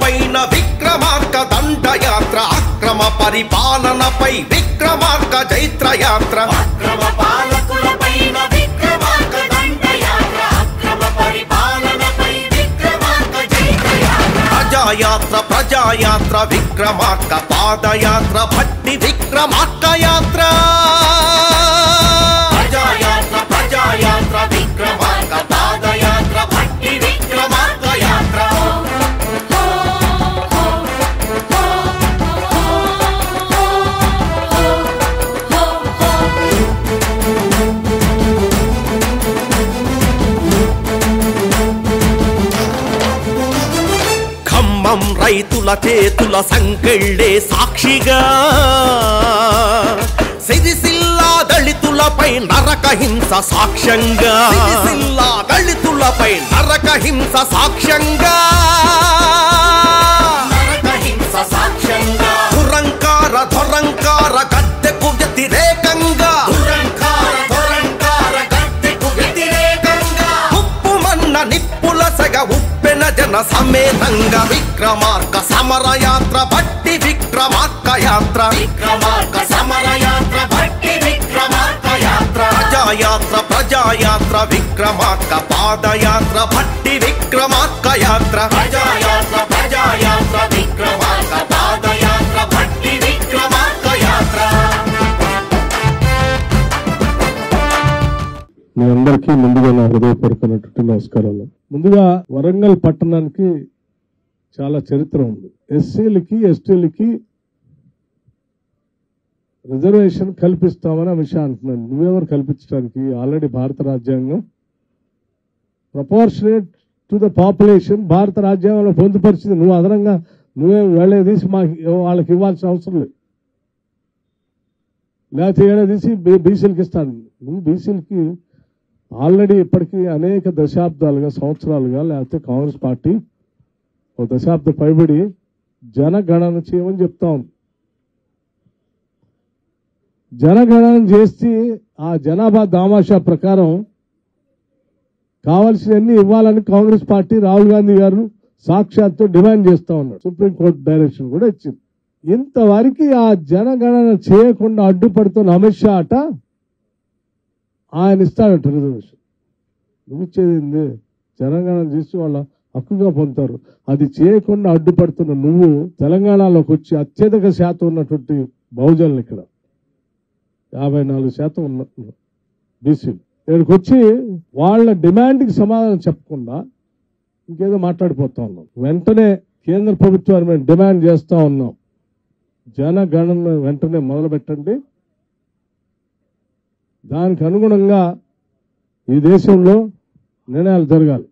పైన విక్రమార్క దండయాత్ర అక్రమ పరిపాలనపై విక్రమార్క జైత్రయాత్ర అక్రమ పాలకులపైన విక్రమార్క దండయాత్ర అక్రమ పరిపాలనపై విక్రమార్క జైత్రయాత్ర ప్రజాయాత్ర ప్రజాయాత్ర విక్రమార్క పాదయాత్ర భట్టి విక్రమార్క యాత్ర ప్రజాయాత్ర ప్రజాయాత్ర విక్రమార్క పాదయాత్ర భట్టి విక్రమార్క యాత్ర ఖమ్మం రైతుల చేతుల సంకెళ్ళే సాక్షిగా సిరిసిల్లా దళితులపై నరక హింస సాక్ష్యంగా సిరిసిల్లా దళితులపై నరక హింస సాక్ష్యంగా నరకహింస సాక్ష్యంగా దురంకార దురంకార గద్దెకు వ్యతిరేకంగా దురంకార దురంకార గద్దెకు వ్యతిరేకంగా ఉప్పు మన్న నిప్పుల సగ ఉప్పెన జన సమేతంగా విక్రమార్క సమరయాత్ర బట్టి విక్రమార్క యాత్ర విక్రమార్క సమరయాత్ర భట్టి విక్రమార్క యాత్ర ప్రజాయాత్ర ప్రజాయాత్ర విక్రమార్క పాదయాత్ర భట్టి విక్రమార్క యాత్ర ప్రజాయాత్ర ప్రజాయాత్ర విక్రమార్క పాదయాత్ర భట్టి విక్రమార్క యాత్ర మీ అందరికీ ముందుగా నా హృదయపూర్వకమైనటువంటి నమస్కారాలు ముందుగా వరంగల్ పట్టణానికి చాలా చరిత్ర ఉంది ఎస్సీలకి ఎస్టీలకి రిజర్వేషన్ కల్పిస్తామని అమిత్ షా అంటున్నాను నువ్వెవరు కల్పించడానికి ఆల్రెడీ భారత రాజ్యాంగం ప్రపోర్షనేట్ టు ద పాపులేషన్ భారత రాజ్యాంగంలో పొందుపరిచింది నువ్వు అదనంగా నువ్వే వెళ్ళే తీసి మాకు వాళ్ళకి ఇవ్వాల్సిన అవసరం లేదు లేకపోతే ఏడా తీసి బీసీలకి ఇస్తాను నువ్వు బీసీలకి ఆల్రెడీ ఇప్పటికీ అనేక దశాబ్దాలుగా సంవత్సరాలుగా లేకపోతే కాంగ్రెస్ పార్టీ ఒక దశాబ్ద పైబడి జనగణన చేయమని చెప్తా ఉంది జనగణన చేసి ఆ జనాభా దామాషా ప్రకారం కావాల్సినవన్నీ ఇవ్వాలని కాంగ్రెస్ పార్టీ రాహుల్ గాంధీ గారు సాక్షాత్తు డిమాండ్ చేస్తా ఉన్నాడు సుప్రీంకోర్టు డైరెక్షన్ కూడా ఇచ్చింది ఇంతవరకు ఆ జనగణన చేయకుండా అడ్డుపడుతున్న అమిత్ షా అట ఆయన ఇస్తాడట రిజర్వేషన్ నువ్వు ఇచ్చేది ఏంది జనగణన చేసి వాళ్ళ హక్కుగా పొందుతారు అది చేయకుండా అడ్డుపడుతున్న నువ్వు తెలంగాణలోకి వచ్చి అత్యధిక శాతం ఉన్నటువంటి బహుజనులు ఇక్కడ యాభై నాలుగు శాతం ఉన్న బీసీలు ఇక్కడికి వచ్చి వాళ్ళ డిమాండ్కి సమాధానం చెప్పకుండా ఇంకేదో మాట్లాడిపోతా ఉన్నాం వెంటనే కేంద్ర ప్రభుత్వాన్ని మేము డిమాండ్ చేస్తా ఉన్నాం జనగణన వెంటనే మొదలు పెట్టండి దానికి అనుగుణంగా ఈ దేశంలో నిర్ణయాలు జరగాలి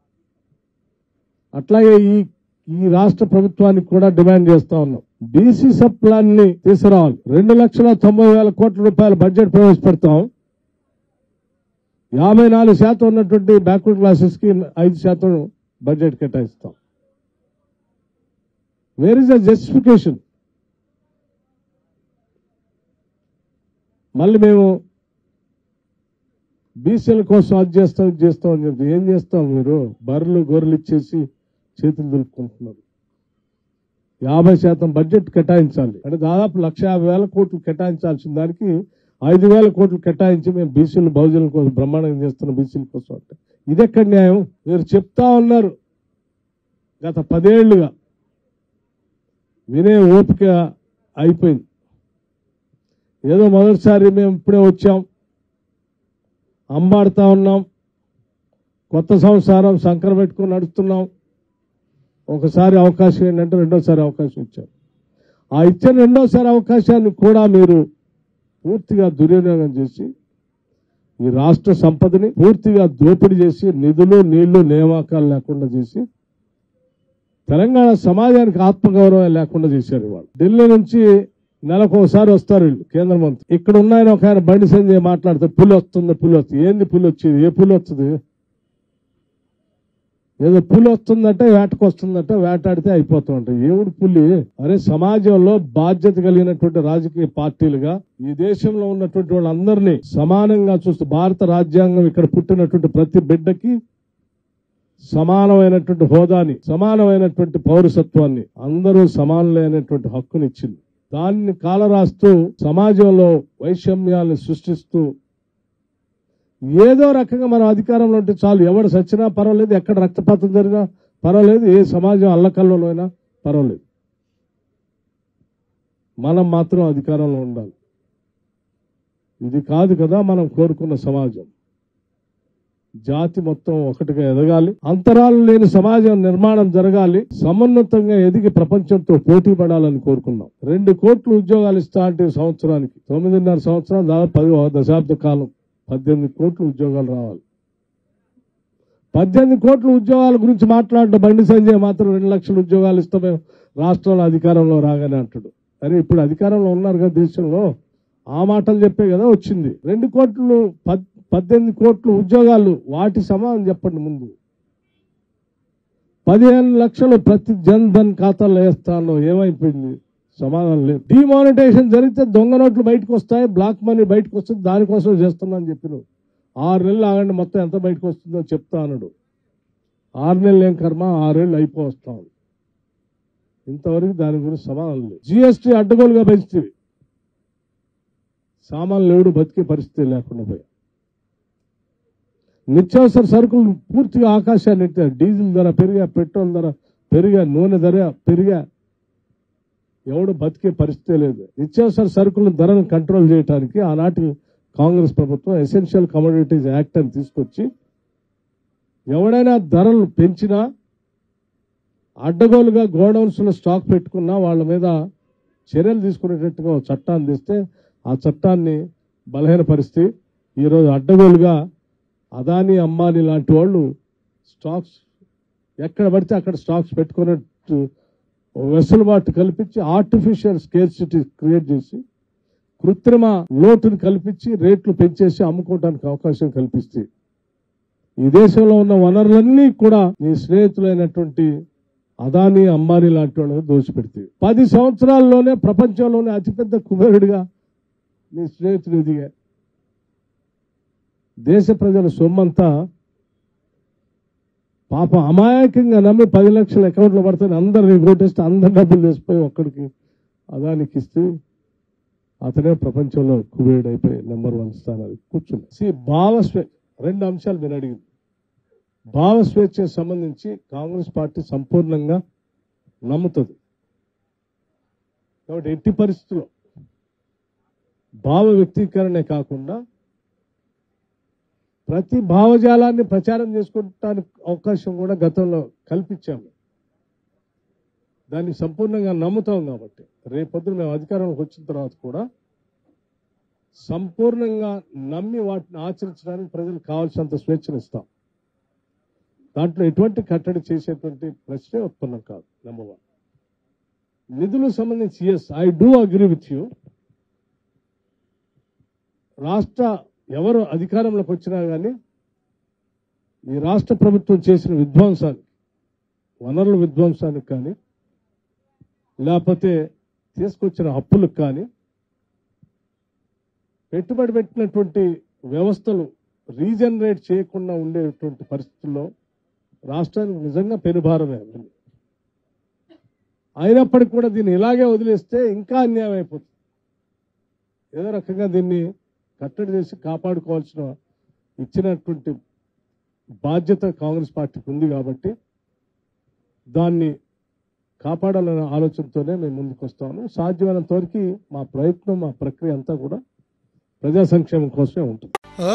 అట్లాగే ఈ ఈ రాష్ట్ర ప్రభుత్వానికి కూడా డిమాండ్ చేస్తా ఉన్నాం బీసీ సబ్ ప్లాన్ ని తీసుకురావాలి రెండు లక్షల తొంభై వేల కోట్ల రూపాయల బడ్జెట్ ప్రవేశపెడతాం యాభై నాలుగు శాతం ఉన్నటువంటి బ్యాక్వర్డ్ క్లాసెస్ కి ఐదు శాతం బడ్జెట్ కేటాయిస్తాం వేర్ ఇస్ ద జస్టిఫికేషన్ మళ్ళీ మేము బీసీల కోసం అది చేస్తాం ఇది చేస్తాం అని చెప్పి ఏం చేస్తాం మీరు బర్రెలు గొర్రెలు ఇచ్చేసి చేతులు దులుపుకుంటున్నారు యాభై శాతం బడ్జెట్ కేటాయించాలి అంటే దాదాపు లక్ష యాభై వేల కోట్లు కేటాయించాల్సిన దానికి ఐదు వేల కోట్లు కేటాయించి మేము బీసీలు బహుజనుల కోసం బ్రహ్మాండంగా చేస్తున్నాం బీసీల కోసం అంటే ఇది ఎక్కడ న్యాయం మీరు చెప్తా ఉన్నారు గత పదేళ్లుగా వినే ఓపిక అయిపోయింది ఏదో మొదటిసారి మేము ఇప్పుడే వచ్చాం అంబాడుతా ఉన్నాం కొత్త సంసారం సంకర పెట్టుకుని నడుస్తున్నాం ఒకసారి అవకాశం ఏంటంటే రెండోసారి అవకాశం ఇచ్చారు ఆ ఇచ్చిన రెండోసారి అవకాశాన్ని కూడా మీరు పూర్తిగా దుర్వినియోగం చేసి ఈ రాష్ట్ర సంపదని పూర్తిగా దోపిడీ చేసి నిధులు నీళ్లు నియామకాలు లేకుండా చేసి తెలంగాణ సమాజానికి ఆత్మగౌరవం లేకుండా చేశారు ఇవాళ ఢిల్లీ నుంచి నెలకు ఒకసారి వస్తారు వీళ్ళు కేంద్ర మంత్రి ఇక్కడ ఉన్నాయన ఒక ఆయన బండి సంజయ్ మాట్లాడితే పులి వస్తుంది పులి వస్తుంది ఏంది పులి వచ్చేది ఏ పులి వస్తుంది ఏదో పులి వస్తుందంటే వేటకు వస్తుందంటే వేటాడితే అయిపోతూ ఉంటాయి ఏవుడు పులి అరే సమాజంలో బాధ్యత కలిగినటువంటి రాజకీయ పార్టీలుగా ఈ దేశంలో ఉన్నటువంటి వాళ్ళందరినీ సమానంగా చూస్తూ భారత రాజ్యాంగం ఇక్కడ పుట్టినటువంటి ప్రతి బిడ్డకి సమానమైనటువంటి హోదాని సమానమైనటువంటి పౌరసత్వాన్ని అందరూ సమానులైనటువంటి హక్కునిచ్చింది దాన్ని కాలరాస్తూ సమాజంలో వైషమ్యాలను సృష్టిస్తూ ఏదో రకంగా మనం అధికారంలో ఉంటే చాలు ఎవడు సచ్చినా పర్వాలేదు ఎక్కడ రక్తపాతం జరిగినా పర్వాలేదు ఏ సమాజం అల్లకల్లోనైనా అయినా పర్వాలేదు మనం మాత్రం అధికారంలో ఉండాలి ఇది కాదు కదా మనం కోరుకున్న సమాజం జాతి మొత్తం ఒకటిగా ఎదగాలి అంతరాలు లేని సమాజం నిర్మాణం జరగాలి సమున్నతంగా ఎదిగి ప్రపంచంతో పోటీ పడాలని కోరుకున్నాం రెండు కోట్లు ఉద్యోగాలు ఇస్తా అంటే సంవత్సరానికి తొమ్మిదిన్నర సంవత్సరాలు దాదాపు పది దశాబ్ద కాలం పద్దెనిమిది కోట్లు ఉద్యోగాలు రావాలి పద్దెనిమిది కోట్ల ఉద్యోగాల గురించి మాట్లాడడం బండి సంజయ్ మాత్రం రెండు లక్షల ఉద్యోగాలు ఇస్తామే రాష్ట్రంలో అధికారంలో రాగానే అంటాడు అరే ఇప్పుడు అధికారంలో ఉన్నారు కదా దేశంలో ఆ మాటలు చెప్పే కదా వచ్చింది రెండు కోట్లు పద్- పద్దెనిమిది కోట్ల ఉద్యోగాలు వాటి సమానం చెప్పండి ముందు పదిహేను లక్షలు ప్రతి జన్ ధన్ ఖాతాలో వేస్తాను ఏమైపోయింది సమాధానం లేదు డిమానిటైజేషన్ జరిగితే దొంగ నోట్లు బయటకు వస్తాయి బ్లాక్ మనీ బయటకు వస్తుంది దానికోసం చేస్తున్నా అని చెప్పిన ఆరు నెలలు ఆగండి మొత్తం ఎంత బయటకు వస్తుందో చెప్తా అన్నాడు ఆరు నెలలు ఏం కర్మ ఆరేళ్ళు అయిపో వస్తాం ఇంతవరకు దాని గురించి సమాధానం లేదు జిఎస్టీ అడ్డగోలుగా పెంచితే సామాన్లు ఎవడు బతికే పరిస్థితి లేకుండా పోయా నిత్యావసర సరుకులు పూర్తిగా ఆకాశాన్ని ఎత్తారు డీజిల్ ధర పెరిగా పెట్రోల్ ధర పెరిగా నూనె ధర పెరిగా ఎవడు బతికే పరిస్థితే లేదు నిత్యావసర సరుకుల ధరను కంట్రోల్ చేయడానికి ఆనాటి కాంగ్రెస్ ప్రభుత్వం ఎసెన్షియల్ కమోడిటీస్ యాక్ట్ అని తీసుకొచ్చి ఎవడైనా ధరలు పెంచినా అడ్డగోలుగా గోడౌన్స్ లో స్టాక్ పెట్టుకున్నా వాళ్ళ మీద చర్యలు తీసుకునేటట్టుగా ఒక చట్టాన్ని తెస్తే ఆ చట్టాన్ని బలహీనపరిస్తే ఈరోజు అడ్డగోలుగా అదాని అంబానీ లాంటి వాళ్ళు స్టాక్స్ ఎక్కడ పడితే అక్కడ స్టాక్స్ పెట్టుకున్నట్టు వెసులుబాటు కల్పించి ఆర్టిఫిషియల్ స్కేర్సిటీ క్రియేట్ చేసి కృత్రిమ లోటుని కల్పించి రేట్లు పెంచేసి అమ్ముకోవడానికి అవకాశం కల్పిస్తే ఈ దేశంలో ఉన్న వనరులన్నీ కూడా నీ స్నేహితులైనటువంటి అదాని అంబానీ లాంటి వాళ్ళని దోచిపెడితే పది సంవత్సరాల్లోనే ప్రపంచంలోనే అతిపెద్ద కుబేరుడిగా నీ స్నేహితుడు ఎదిగా దేశ ప్రజల సొమ్మంతా పాప అమాయకంగా నమ్మి పది లక్షల అకౌంట్లో పడితే అందరిని ఓటేస్తే అందరి డబ్బులు వేసిపోయి ఒక్కడికి అదానికి ఇస్తే అతనే ప్రపంచంలో కుబేరుడు అయిపోయి నెంబర్ వన్ స్థానానికి కూర్చుంది సి భావస్వే రెండు అంశాలు మీరు అడిగింది భావ స్వేచ్ఛకు సంబంధించి కాంగ్రెస్ పార్టీ సంపూర్ణంగా నమ్ముతుంది కాబట్టి ఎట్టి పరిస్థితుల్లో భావ వ్యక్తీకరణే కాకుండా ప్రతి భావజాలాన్ని ప్రచారం చేసుకోవడానికి అవకాశం కూడా గతంలో కల్పించాము దాన్ని సంపూర్ణంగా నమ్ముతాం కాబట్టి రేపొద్దున మేము అధికారంలోకి వచ్చిన తర్వాత కూడా సంపూర్ణంగా నమ్మి వాటిని ఆచరించడానికి ప్రజలకు కావాల్సినంత స్వేచ్ఛనిస్తాం దాంట్లో ఎటువంటి కట్టడి చేసేటువంటి ప్రశ్నే ఉత్పన్నం కాదు నెంబర్ వన్ నిధులకు సంబంధించి yes I do agree with you రాష్ట్ర ఎవరు అధికారంలోకి వచ్చినా కానీ ఈ రాష్ట్ర ప్రభుత్వం చేసిన విధ్వంసానికి వనరుల విధ్వంసానికి కానీ లేకపోతే తీసుకొచ్చిన అప్పులకు కానీ పెట్టుబడి పెట్టినటువంటి వ్యవస్థలు రీజనరేట్ చేయకుండా ఉండేటువంటి పరిస్థితుల్లో రాష్ట్రానికి నిజంగా పెనుభారమే ఉంది అయినప్పటికీ కూడా దీన్ని ఇలాగే వదిలేస్తే ఇంకా అన్యాయం అయిపోతుంది ఏదో రకంగా దీన్ని కట్టడి చేసి కాపాడుకోవాల్సిన ఇచ్చినటువంటి బాధ్యత కాంగ్రెస్ పార్టీకి ఉంది కాబట్టి దాన్ని కాపాడాలనే ఆలోచనతోనే మేము ముందుకు వస్తాము సాధ్యమైనంత వరకు మా ప్రయత్నం మా ప్రక్రియ అంతా కూడా ప్రజా సంక్షేమం కోసమే ఉంటుంది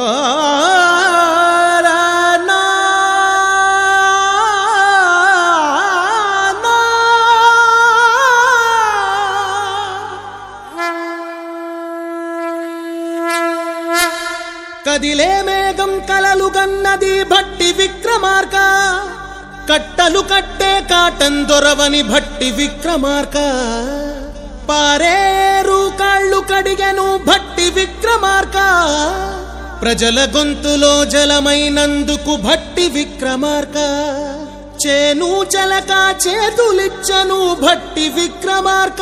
కదిలే మేఘం కలలు గన్నది భట్టి విక్రమార్క కట్టలు కట్టే కాటన్ దొరవని భట్టి విక్రమార్క పారేరు కాళ్ళు కడిగెను భట్టి విక్రమార్క ప్రజల గొంతులో జలమైనందుకు భట్టి విక్రమార్క చేను చలక చేతులిచ్చను భట్టి విక్రమార్క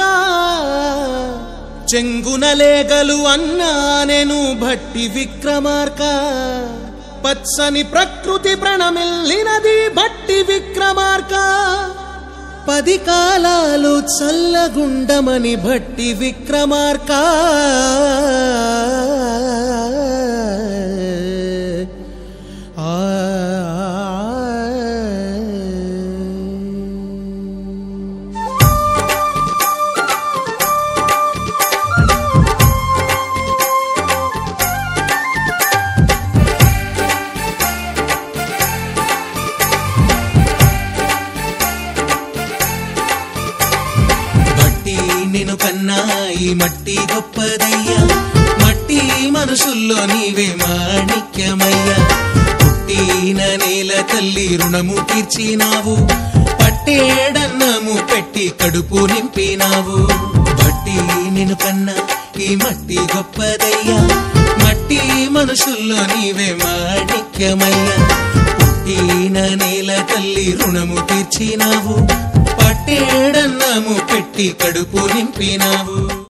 చెంగున లేగలు అన్నానెను భట్టి విక్రమార్క పచ్చని ప్రకృతి ప్రణమిల్లినది భట్టి విక్రమార్క పది కాలాలు చల్లగుండమని భట్టి విక్రమార్క ఆ మట్టి నిన్ను కన్నా ఈ మట్టి గొప్పదయ్యా మట్టి మనుషుల్లో నీవే మాణిక్యమయ్యా పుట్టిన నేల తల్లి రుణము తీర్చినావు పట్టేడన్నము పెట్టి కడుపు నింపినావు మట్టి నిన్ను కన్నా ఈ మట్టి గొప్పదయ్యా మట్టి మనుషుల్లో నీవే మాణిక్యమయ్యా పుట్టిన నేల తల్లి రుణము తీర్చినావు పట్టేడన్నము పెట్టి కడుపు నింపినావు